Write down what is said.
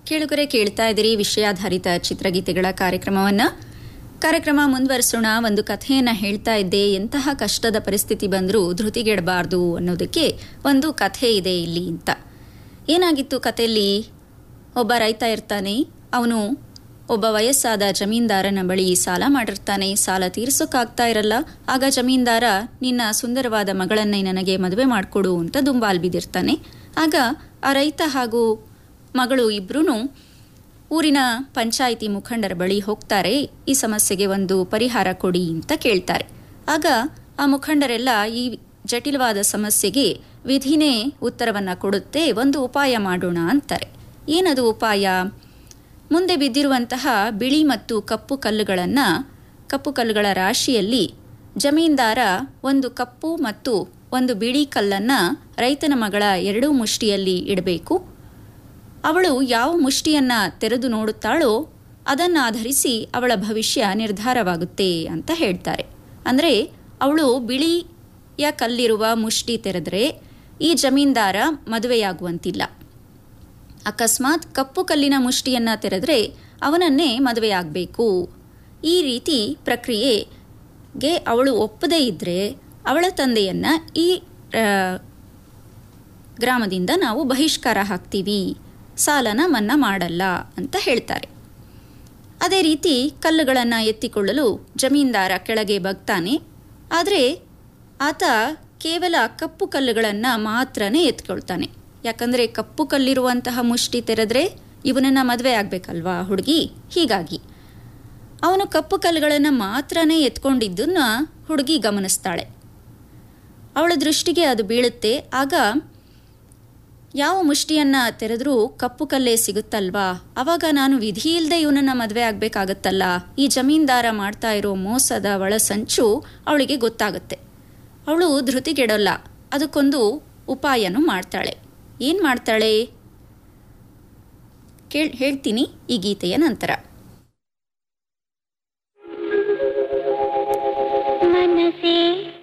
ಕೇಳುಗರೆ ಕೇಳ್ತಾ ಇದ್ದೀರಿ ವಿಷಯಾಧಾರಿತ ಚಿತ್ರಗೀತೆಗಳ ಕಾರ್ಯಕ್ರಮವನ್ನ ಕಾರ್ಯಕ್ರಮ ಮುಂದುವರಿಸೋಣ ಒಂದು ಕಥೆಯನ್ನ ಹೇಳ್ತಾ ಇದ್ದೆ ಎಂತಹ ಕಷ್ಟದ ಪರಿಸ್ಥಿತಿ ಬಂದರೂ ಧೃತಿಗೆಡಬಾರ್ದು ಅನ್ನೋದಕ್ಕೆ ಒಂದು ಕಥೆ ಇದೆ ಇಲ್ಲಿ ಅಂತ ಏನಾಗಿತ್ತು ಕಥೆಯಲ್ಲಿ ಒಬ್ಬ ರೈತ ಇರ್ತಾನೆ ಅವನು ಒಬ್ಬ ವಯಸ್ಸಾದ ಜಮೀನ್ದಾರನ ಬಳಿ ಸಾಲ ಮಾಡಿರ್ತಾನೆ ಸಾಲ ತೀರ್ಸೋಕ್ಕಾಗ್ತಾ ಇರಲ್ಲ ಆಗ ಜಮೀನ್ದಾರ ನಿನ್ನ ಸುಂದರವಾದ ಮಗಳನ್ನೇ ನನಗೆ ಮದುವೆ ಮಾಡಿಕೊಡು ಅಂತ ದುಂಬಾಲ್ ಬಿದ್ದಿರ್ತಾನೆ ಆಗ ಆ ರೈತ ಹಾಗೂ ಮಗಳು ಇಬ್ರೂ ಊರಿನ ಪಂಚಾಯಿತಿ ಮುಖಂಡರ ಬಳಿ ಹೋಗ್ತಾರೆ ಈ ಸಮಸ್ಯೆಗೆ ಒಂದು ಪರಿಹಾರ ಕೊಡಿ ಅಂತ ಕೇಳ್ತಾರೆ ಆಗ ಆ ಮುಖಂಡರೆಲ್ಲ ಈ ಜಟಿಲವಾದ ಸಮಸ್ಯೆಗೆ ವಿಧಿನೇ ಉತ್ತರವನ್ನ ಕೊಡುತ್ತೆ ಒಂದು ಉಪಾಯ ಮಾಡೋಣ ಅಂತಾರೆ ಏನದು ಉಪಾಯ ಮುಂದೆ ಬಿದ್ದಿರುವಂತಹ ಬಿಳಿ ಮತ್ತು ಕಪ್ಪು ಕಲ್ಲುಗಳನ್ನು ಕಪ್ಪು ಕಲ್ಲುಗಳ ರಾಶಿಯಲ್ಲಿ ಜಮೀನ್ದಾರ ಒಂದು ಕಪ್ಪು ಮತ್ತು ಒಂದು ಬಿಳಿ ಕಲ್ಲನ್ನು ರೈತನ ಮಗಳ ಎರಡೂ ಮುಷ್ಟಿಯಲ್ಲಿ ಇಡಬೇಕು ಅವಳು ಯಾವ ಮುಷ್ಟಿಯನ್ನ ತೆರೆದು ನೋಡುತ್ತಾಳೋ ಅದನ್ನಾಧರಿಸಿ ಅವಳ ಭವಿಷ್ಯ ನಿರ್ಧಾರವಾಗುತ್ತೆ ಅಂತ ಹೇಳ್ತಾರೆ ಅಂದರೆ ಅವಳು ಬಿಳಿಯ ಕಲ್ಲಿರುವ ಮುಷ್ಟಿ ತೆರೆದರೆ ಈ ಜಮೀನ್ದಾರ ಮದುವೆಯಾಗುವಂತಿಲ್ಲ ಅಕಸ್ಮಾತ್ ಕಪ್ಪು ಕಲ್ಲಿನ ಮುಷ್ಟಿಯನ್ನ ತೆರೆದ್ರೆ ಅವನನ್ನೇ ಮದುವೆಯಾಗಬೇಕು ಈ ರೀತಿ ಪ್ರಕ್ರಿಯೆಗೆ ಅವಳು ಒಪ್ಪದೇ ಇದ್ದರೆ ಅವಳ ತಂದೆಯನ್ನ ಈ ಆ, ಗ್ರಾಮದಿಂದ ನಾವು ಬಹಿಷ್ಕಾರ ಹಾಕ್ತೀವಿ ಸಾಲನ ಮನ್ನಾ ಮಾಡಲ್ಲ ಅಂತ ಹೇಳ್ತಾರೆ ಅದೇ ರೀತಿ ಕಲ್ಲುಗಳನ್ನು ಎತ್ತಿಕೊಳ್ಳಲು ಜಮೀನ್ದಾರ ಕೆಳಗೆ ಬಗ್ತಾನೆ ಆದರೆ ಆತ ಕೇವಲ ಕಪ್ಪು ಕಲ್ಲುಗಳನ್ನು ಮಾತ್ರನೇ ಎತ್ಕೊಳ್ತಾನೆ ಯಾಕಂದರೆ ಕಪ್ಪು ಕಲ್ಲಿರುವಂತಹ ಮುಷ್ಟಿ ತೆರೆದ್ರೆ ಇವನನ್ನ ಮದುವೆ ಆಗಬೇಕಲ್ವಾ ಹುಡುಗಿ ಹೀಗಾಗಿ ಅವನು ಕಪ್ಪು ಕಲ್ಲುಗಳನ್ನು ಮಾತ್ರನೇ ಎತ್ಕೊಂಡಿದ್ದನ್ನ ಹುಡುಗಿ ಗಮನಿಸ್ತಾಳೆ ಅವಳ ದೃಷ್ಟಿಗೆ ಅದು ಬೀಳುತ್ತೆ ಆಗ ಯಾವ ಮುಷ್ಟಿಯನ್ನ ತೆರೆದ್ರೂ ಕಪ್ಪು ಕಲ್ಲೇ ಸಿಗುತ್ತಲ್ವಾ ಅವಾಗ ನಾನು ವಿಧಿ ಇಲ್ಲದೆ ಇವನನ್ನ ಮದುವೆ ಆಗಬೇಕಾಗತ್ತಲ್ಲ ಈ ಜಮೀನ್ದಾರ ಮಾಡ್ತಾ ಇರೋ ಮೋಸದ ಒಳಸಂಚು ಅವಳಿಗೆ ಗೊತ್ತಾಗುತ್ತೆ ಅವಳು ಧೃತಿಗೆಡಲ್ಲ ಅದಕ್ಕೊಂದು ಉಪಾಯನೂ ಮಾಡ್ತಾಳೆ ಏನು ಮಾಡ್ತಾಳೆ ಕೇಳ್ ಹೇಳ್ತೀನಿ ಈ ಗೀತೆಯ ನಂತರ मनसे